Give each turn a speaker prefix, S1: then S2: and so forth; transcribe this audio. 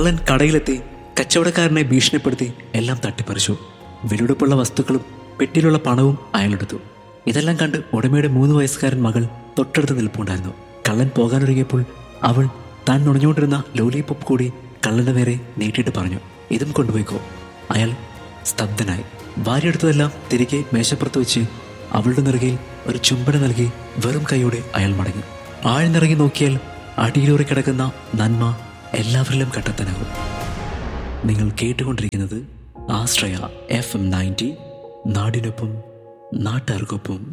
S1: കള്ളൻ കടയിലെത്തി കച്ചവടക്കാരനെ ഭീഷണിപ്പെടുത്തി എല്ലാം തട്ടിപ്പറിച്ചു വിലപിടിപ്പുള്ള വസ്തുക്കളും പെട്ടിയിലുള്ള പണവും അയാളെടുത്തു ഇതെല്ലാം കണ്ട് ഉടമയുടെ മൂന്ന് വയസ്സുകാരൻ മകൾ തൊട്ടടുത്ത് നിൽപ്പുണ്ടായിരുന്നു കള്ളൻ പോകാനൊരുങ്ങിയപ്പോൾ അവൾ താൻ നുണഞ്ഞുകൊണ്ടിരുന്ന ലോലിപോപ്പ് കൂടി കള്ളന്റെ നേരെ നീട്ടിയിട്ട് പറഞ്ഞു ഇതും കൊണ്ടുപോയിക്കോ അയാൾ സ്തബ്ധനായി വാരിയെടുത്തതെല്ലാം തിരികെ മേശപ്പുറത്ത് വെച്ച് അവളുടെ നെറുകയിൽ ഒരു ചുംബന നൽകി വെറും കൈയോടെ അയാൾ മടങ്ങി ആഴ്ന്നിറങ്ങി നോക്കിയാൽ അടിയിലൂറി കിടക്കുന്ന നന്മ എല്ലാവരിലും കണ്ടെത്താനാകും നിങ്ങൾ കേട്ടുകൊണ്ടിരിക്കുന്നത് ആശ്രയ എഫ് എം നയൻറ്റി നാടിനൊപ്പം നാട്ടുകാർക്കൊപ്പം